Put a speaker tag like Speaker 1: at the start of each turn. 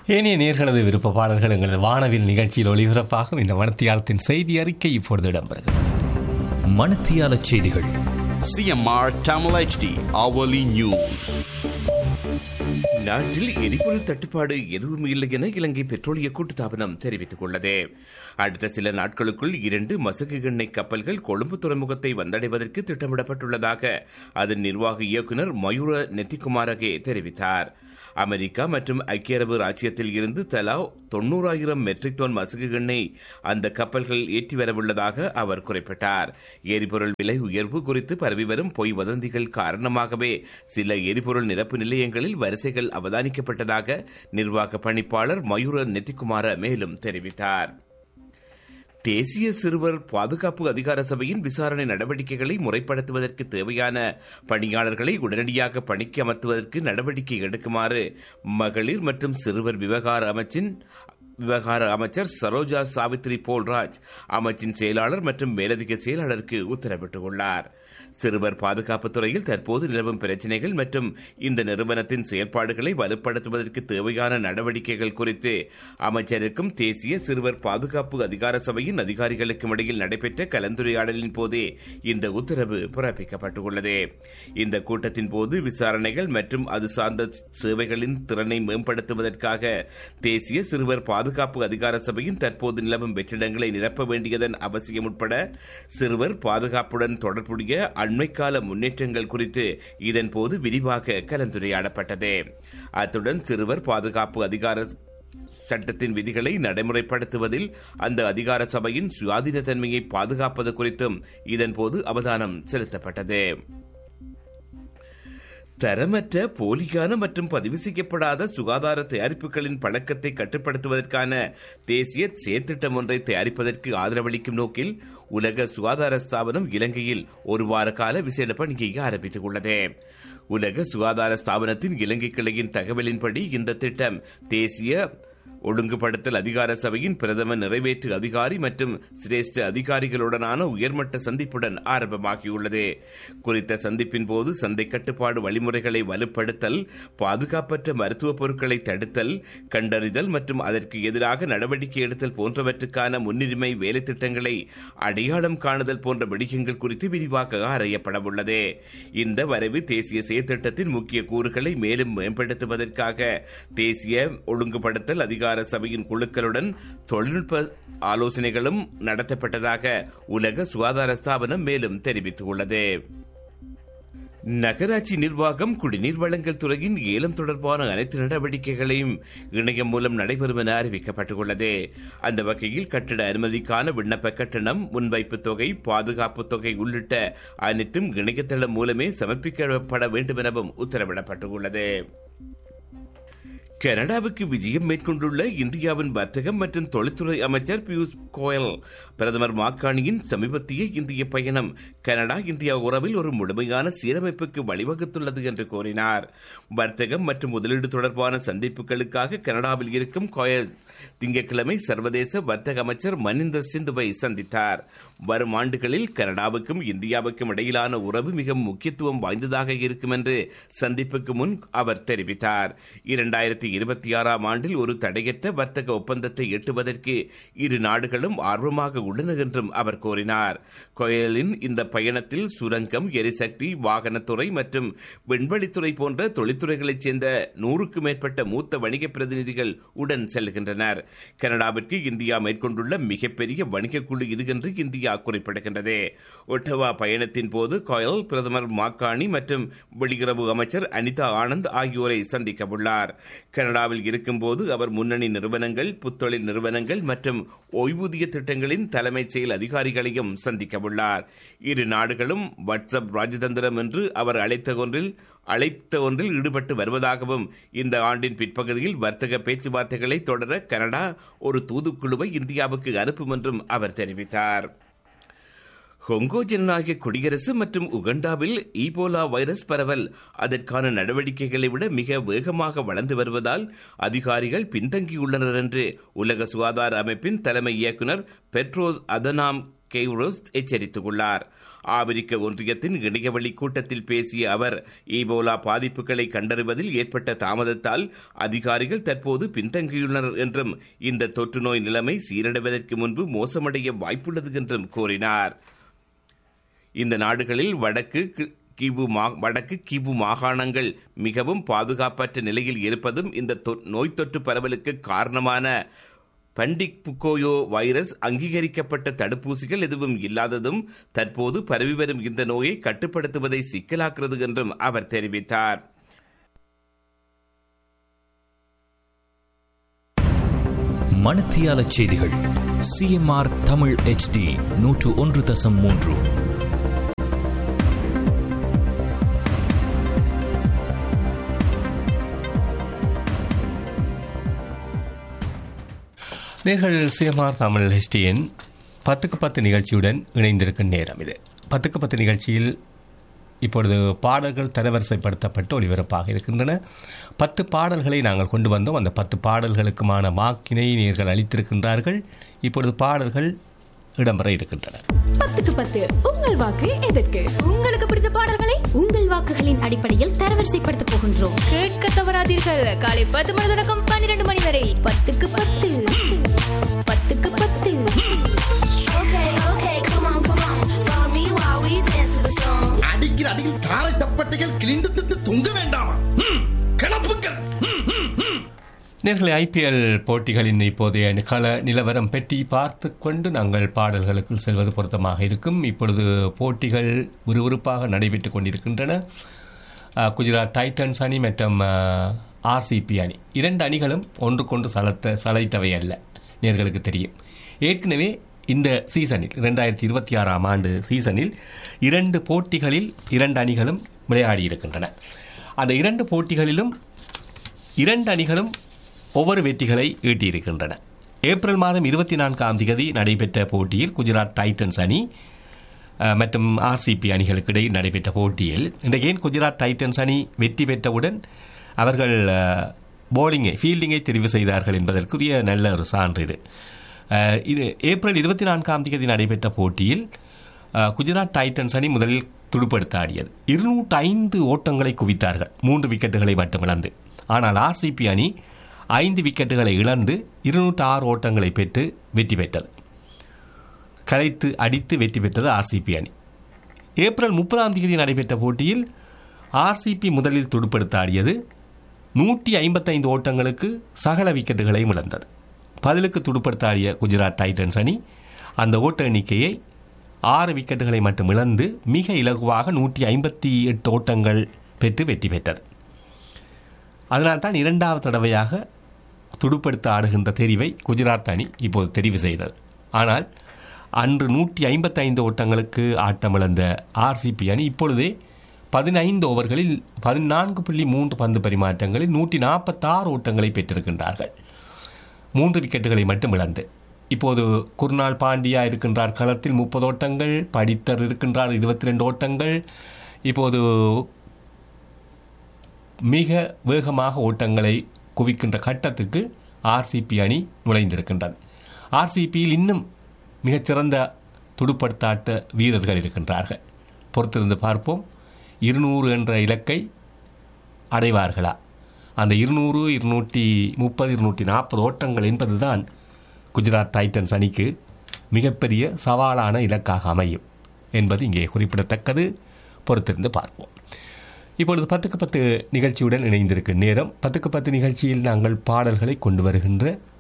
Speaker 1: ஏனைய நேர்களது விருப்ப பாடல்கள் எங்களது வானவில் நிகழ்ச்சியில் ஒளிபரப்பாகும் இந்த மனத்தியாலத்தின் செய்தி அறிக்கை இப்பொழுது இடம்பெறுகிறது
Speaker 2: மணத்தியால செய்திகள்
Speaker 3: CMR Tamil HD hourly news. நாட்டில் எரிபொருள் தட்டுப்பாடு எதுவும் இல்லை என இலங்கை பெட்ரோலிய கூட்டுத்தாபனம் தெரிவித்துக் உள்ளது அடுத்த சில நாட்களுக்குள் இரண்டு மசகு எண்ணெய் கப்பல்கள் கொழும்பு துறைமுகத்தை வந்தடைவதற்கு திட்டமிடப்பட்டுள்ளதாக அதன் நிர்வாக இயக்குநர் மயூர நெத்திகுமாரகே தெரிவித்தார் அமெரிக்கா மற்றும் ஐக்கிய அரபு ராச்சியத்தில் இருந்து தலா தொன்னூறாயிரம் மெட்ரிக் டன் மசகு எண்ணெய் அந்த கப்பல்கள் ஏற்றி வரவுள்ளதாக அவர் குறிப்பிட்டார் எரிபொருள் விலை உயர்வு குறித்து பரவி வரும் பொய் வதந்திகள் காரணமாகவே சில எரிபொருள் நிரப்பு நிலையங்களில் வரிசைகள் அவதானிக்கப்பட்டதாக நிர்வாக பணிப்பாளர் மயூர நெத்திகுமார மேலும் தெரிவித்தார் தேசிய சிறுவர் பாதுகாப்பு அதிகார சபையின் விசாரணை நடவடிக்கைகளை முறைப்படுத்துவதற்கு தேவையான பணியாளர்களை உடனடியாக பணிக்கு அமர்த்துவதற்கு நடவடிக்கை எடுக்குமாறு மகளிர் மற்றும் சிறுவர் விவகார அமைச்சின் விவகார அமைச்சர் சரோஜா சாவித்ரி போல்ராஜ் அமைச்சின் செயலாளர் மற்றும் மேலதிக செயலாளருக்கு உத்தரவிட்டுள்ளார் சிறுவர் பாதுகாப்பு துறையில் தற்போது நிலவும் பிரச்சினைகள் மற்றும் இந்த நிறுவனத்தின் செயல்பாடுகளை வலுப்படுத்துவதற்கு தேவையான நடவடிக்கைகள் குறித்து அமைச்சருக்கும் தேசிய சிறுவர் பாதுகாப்பு அதிகார சபையின் அதிகாரிகளுக்கும் இடையில் நடைபெற்ற கலந்துரையாடலின் போதே இந்த உத்தரவு பிறப்பிக்கப்பட்டுள்ளது இந்த கூட்டத்தின் போது விசாரணைகள் மற்றும் அது சார்ந்த சேவைகளின் திறனை மேம்படுத்துவதற்காக தேசிய சிறுவர் பாதுகாப்பு அதிகார சபையின் தற்போது நிலவும் வெற்றிடங்களை நிரப்ப வேண்டியதன் அவசியம் உட்பட சிறுவர் பாதுகாப்புடன் தொடர்புடைய அண்மைக்கால முன்னேற்றங்கள் குறித்து இதன்போது விரிவாக கலந்துரையாடப்பட்டது அத்துடன் சிறுவர் பாதுகாப்பு அதிகார சட்டத்தின் விதிகளை நடைமுறைப்படுத்துவதில் அந்த அதிகார சபையின் சுயாதீனத்தன்மையை பாதுகாப்பது குறித்தும் இதன்போது அவதானம் செலுத்தப்பட்டது தரமற்ற போலியான மற்றும் பதிவு செய்யப்படாத சுகாதார தயாரிப்புகளின் பழக்கத்தை கட்டுப்படுத்துவதற்கான தேசிய செயற்திட்டம் ஒன்றை தயாரிப்பதற்கு ஆதரவளிக்கும் நோக்கில் உலக சுகாதார ஸ்தாபனம் இலங்கையில் ஒரு வார கால விசேட பணியை ஆரம்பித்துக் உள்ளது உலக சுகாதார ஸ்தாபனத்தின் இலங்கை கிளையின் தகவலின்படி இந்த திட்டம் தேசிய ஒழுங்குபடுத்தல் அதிகார சபையின் பிரதம நிறைவேற்று அதிகாரி மற்றும் சிரேஷ்ட அதிகாரிகளுடனான உயர்மட்ட சந்திப்புடன் ஆரம்பமாகியுள்ளது குறித்த சந்திப்பின் போது சந்தை கட்டுப்பாடு வழிமுறைகளை வலுப்படுத்தல் பாதுகாப்பற்ற மருத்துவ பொருட்களை தடுத்தல் கண்டறிதல் மற்றும் அதற்கு எதிராக நடவடிக்கை எடுத்தல் போன்றவற்றுக்கான முன்னுரிமை வேலை திட்டங்களை அடையாளம் காணுதல் போன்ற விடயங்கள் குறித்து விரிவாக ஆராயப்படவுள்ளது இந்த வரைவு தேசிய செயற்திட்டத்தின் முக்கிய கூறுகளை மேலும் மேம்படுத்துவதற்காக தேசிய ஒழுங்குபடுத்தல் அதிகார சபையின் குழுக்களுடன் தொழில்நுட்ப ஆலோசனைகளும் நடத்தப்பட்டதாக உலக சுகாதார ஸ்தாபனம் மேலும் தெரிவித்துள்ளது நகராட்சி நிர்வாகம் குடிநீர் வழங்கல் துறையின் ஏலம் தொடர்பான அனைத்து நடவடிக்கைகளையும் இணையம் மூலம் நடைபெறும் என அறிவிக்கப்பட்டுள்ளது அந்த வகையில் கட்டிட அனுமதிக்கான விண்ணப்ப கட்டணம் முன்வைப்பு தொகை பாதுகாப்பு தொகை உள்ளிட்ட அனைத்தும் இணையதளம் மூலமே சமர்ப்பிக்கப்பட வேண்டும் எனவும் உத்தரவிடப்பட்டுள்ளது கனடாவுக்கு விஜயம் மேற்கொண்டுள்ள இந்தியாவின் வர்த்தகம் மற்றும் தொழில்துறை அமைச்சர் பியூஷ் கோயல் பிரதமர் மாக்காணியின் சமீபத்திய இந்திய பயணம் கனடா இந்தியா உறவில் ஒரு முழுமையான சீரமைப்புக்கு வழிவகுத்துள்ளது என்று கூறினார் வர்த்தகம் மற்றும் முதலீடு தொடர்பான சந்திப்புகளுக்காக கனடாவில் இருக்கும் கோயல் திங்கட்கிழமை சர்வதேச வர்த்தக அமைச்சர் மனிந்தர் சிந்துவை சந்தித்தார் வரும் ஆண்டுகளில் கனடாவுக்கும் இந்தியாவுக்கும் இடையிலான உறவு மிகவும் முக்கியத்துவம் வாய்ந்ததாக இருக்கும் என்று சந்திப்புக்கு முன் அவர் தெரிவித்தார் இரண்டாயிரத்தி இருபத்தி ஆறாம் ஆண்டில் ஒரு தடையற்ற வர்த்தக ஒப்பந்தத்தை எட்டுவதற்கு இரு நாடுகளும் ஆர்வமாக உள்ளன என்றும் அவர் கூறினார் கோயலின் இந்த பயணத்தில் சுரங்கம் எரிசக்தி வாகனத்துறை மற்றும் விண்வெளித்துறை போன்ற தொழில்துறைகளைச் சேர்ந்த நூறுக்கும் மேற்பட்ட மூத்த வணிக பிரதிநிதிகள் உடன் செல்கின்றனர் கனடாவிற்கு இந்தியா மேற்கொண்டுள்ள மிகப்பெரிய வணிக குழு இது என்று இந்தியா குறிப்பிடுகின்றது ஒட்டவா பயணத்தின் போது கோயல் பிரதமர் மாக்காணி மற்றும் வெளியுறவு அமைச்சர் அனிதா ஆனந்த் ஆகியோரை சந்திக்க உள்ளார் கனடாவில் இருக்கும்போது அவர் முன்னணி நிறுவனங்கள் புத்தொழில் நிறுவனங்கள் மற்றும் ஓய்வூதிய திட்டங்களின் தலைமைச் செயல் அதிகாரிகளையும் சந்திக்க உள்ளார் இரு நாடுகளும் வாட்ஸ்அப் ராஜதந்திரம் என்று அவர் அழைத்த ஒன்றில் அழைத்த ஒன்றில் ஈடுபட்டு வருவதாகவும் இந்த ஆண்டின் பிற்பகுதியில் வர்த்தக பேச்சுவார்த்தைகளை தொடர கனடா ஒரு தூதுக்குழுவை இந்தியாவுக்கு அனுப்பும் என்றும் அவர் தெரிவித்தார் கொங்கோ ஜனநாயக குடியரசு மற்றும் உகண்டாவில் ஈபோலா வைரஸ் பரவல் அதற்கான நடவடிக்கைகளை விட மிக வேகமாக வளர்ந்து வருவதால் அதிகாரிகள் பின்தங்கியுள்ளனர் என்று உலக சுகாதார அமைப்பின் தலைமை இயக்குநர் பெட்ரோஸ் அதனாம் கெய்ரோஸ் எச்சரித்துள்ளார் ஆப்பிரிக்க ஒன்றியத்தின் இணையவழி கூட்டத்தில் பேசிய அவர் ஈபோலா பாதிப்புகளை கண்டறிவதில் ஏற்பட்ட தாமதத்தால் அதிகாரிகள் தற்போது பின்தங்கியுள்ளனர் என்றும் இந்த தொற்று நோய் நிலைமை சீரடைவதற்கு முன்பு மோசமடைய வாய்ப்புள்ளது என்றும் கூறினார் இந்த நாடுகளில் வடக்கு கி- கிவு மா- வடக்கு கிவு மாகாணங்கள் மிகவும் பாதுகாப்பற்ற நிலையில் இருப்பதும் இந்த தொ- நோய் தொற்று பரவலுக்கு காரணமான பண்டிக் புக்கோயோ வைரஸ் அங்கீகரிக்கப்பட்ட தடுப்பூசிகள் எதுவும் இல்லாததும் தற்போது பரவி வரும் இந்த நோயை கட்டுப்படுத்துவதை சிக்கலாக்குறது என்றும் அவர் தெரிவித்தார்
Speaker 2: மணத்தியால செய்திகள் சிஎம்ஆர் தமிழ் HD நூற்று ஒன்று தசம் மூன்று
Speaker 1: நேர்கள் சிஎம்ஆர் தமிழ் ஹெச்டிஎன் பத்துக்கு பத்து நிகழ்ச்சியுடன் இணைந்திருக்கும் நேரம் இது பத்துக்கு பத்து நிகழ்ச்சியில் இப்பொழுது பாடல்கள் தரவரிசைப்படுத்தப்பட்டு ஒளிபரப்பாக இருக்கின்றன பத்து பாடல்களை நாங்கள் கொண்டு வந்தோம் அந்த பத்து பாடல்களுக்குமான மாக்கினை நேர்கள் அளித்திருக்கின்றார்கள் இப்பொழுது பாடல்கள் இடம்பெற இருக்கின்றன
Speaker 4: பத்துக்கு பத்து உங்கள் வாக்கு எதற்கு
Speaker 5: உங்களுக்கு பிடித்த பாடல்களை உங்கள் வாக்குகளின் அடிப்படையில் தரவரிசைப்படுத்த போகின்றோம்
Speaker 4: கேட்க தவறாதீர்கள் காலை பத்து மணி தொடக்கம் பன்னிரண்டு மணி வரை
Speaker 5: பத்துக்கு பத்து பத்துக்கு பத்து
Speaker 6: அடிக்கிற அடியில் தாரை தப்பட்டைகள் கிழிந்து திட்டு தொங்க வேண்டாமா ம், கிளப்புக்கள் ம், ம், ம்.
Speaker 1: நேர்களை ஐபிஎல் போட்டிகளின் இப்போதைய கள நிலவரம் பெட்டி பார்த்து கொண்டு நாங்கள் பாடல்களுக்குள் செல்வது பொருத்தமாக இருக்கும் இப்பொழுது போட்டிகள் விறுவிறுப்பாக நடைபெற்றுக் கொண்டிருக்கின்றன அஹ், குஜராத் டைட்டன்ஸ் அணி மற்றும் ஆர்சிபி அணி இரண்டு அணிகளும் ஒன்றுக்கொன்று சலத்த சளைத்தவை அல்ல நேர்களுக்கு தெரியும் ஏற்கனவே இந்த சீசனில் இரண்டாயிரத்தி இருபத்தி ஆறாம் ஆண்டு சீசனில் இரண்டு போட்டிகளில் இரண்டு அணிகளும் விளையாடி இருக்கின்றன அந்த இரண்டு போட்டிகளிலும் இரண்டு அணிகளும் ஒவ்வொரு வெற்றிகளை ஈட்டியிருக்கின்றன ஏப்ரல் மாதம் இருபத்தி நான்காம் தேதி நடைபெற்ற போட்டியில் குஜராத் டைட்டன்ஸ் அணி அஹ், மற்றும் ஆர்சிபி அணிகளுக்கு இடையில் நடைபெற்ற போட்டியில் இன்றைக்கு ஏன் குஜராத் டைட்டன்ஸ் அணி வெற்றி பெற்றவுடன் அவர்கள் போலிங்கை ஃபீல்டிங்கை தெரிவு செய்தார்கள் என்பதற்குரிய நல்ல ஒரு சான்று இது அஹ், இது ஏப்ரல் இருபத்தி நான்காம் தேதி நடைபெற்ற போட்டியில் அஹ், குஜராத் டைட்டன்ஸ் அணி முதலில் துடுப்படுத்த ஆடியது இருநூற்று ஐந்து ஓட்டங்களை குவித்தார்கள் மூன்று விக்கெட்டுகளை மட்டும் இழந்து ஆனால் ஆர்சிபி அணி ஐந்து விக்கெட்டுகளை இழந்து இருநூற்று ஆறு ஓட்டங்களை பெற்று வெற்றி பெற்றது கலைத்து அடித்து வெற்றி பெற்றது ஆர்சிபி அணி ஏப்ரல் முப்பதாம் தேதி நடைபெற்ற போட்டியில் ஆர்சிபி முதலில் துடுப்படுத்த ஆடியது நூற்றி ஐம்பத்தைந்து ஓட்டங்களுக்கு சகல விக்கெட்டுகளையும் இழந்தது பதிலுக்கு துடுப்படுத்த ஆடிய குஜராத் டைட்டன்ஸ் அணி அந்த ஓட்ட எண்ணிக்கையை ஆறு விக்கெட்டுகளை மட்டும் இழந்து மிக இலகுவாக நூற்றி ஐம்பத்தி எட்டு ஓட்டங்கள் பெற்று வெற்றி பெற்றது அதனால்தான் இரண்டாவது தடவையாக துடுப்படுத்த ஆடுகின்ற தெரிவை குஜராத் அணி இப்போது தெரிவு செய்தது ஆனால் அன்று நூற்றி ஐம்பத்தைந்து ஓட்டங்களுக்கு ஆட்டமிழந்த ஆர்சிபி அணி இப்பொழுதே பதினைந்து ஓவர்களில் பதினான்கு புள்ளி மூன்று பந்து பரிமாற்றங்களில் நூற்றி நாற்பத்தாறு ஓட்டங்களை பெற்றிருக்கின்றார்கள் மூன்று விக்கெட்டுகளை மட்டும் இழந்து இப்போது குர்னால் பாண்டியா இருக்கின்றார் களத்தில் முப்பது ஓட்டங்கள் படித்தர் இருக்கின்றார் இருபத்தி ரெண்டு ஓட்டங்கள் இப்போது மிக வேகமாக ஓட்டங்களை குவிக்கின்ற கட்டத்துக்கு ஆர்சிபி அணி நுழைந்திருக்கின்றது ஆர்சிபியில் இன்னும் மிகச்சிறந்த துடுப்படுத்தாட்ட வீரர்கள் இருக்கின்றார்கள் பொறுத்திருந்து பார்ப்போம் இருநூறு என்ற இலக்கை அடைவார்களா அந்த இருநூறு இருநூற்றி முப்பது இருநூற்றி நாற்பது ஓட்டங்கள் என்பதுதான் குஜராத் டைட்டன்ஸ் அணிக்கு மிகப்பெரிய சவாலான இலக்காக அமையும் என்பது இங்கே குறிப்பிடத்தக்கது பொறுத்திருந்து பார்ப்போம் இப்பொழுது பத்துக்கு பத்து நிகழ்ச்சியுடன் இணைந்திருக்கும் நேரம் பத்துக்கு பத்து நிகழ்ச்சியில் நாங்கள் பாடல்களை கொண்டு வருகின்ற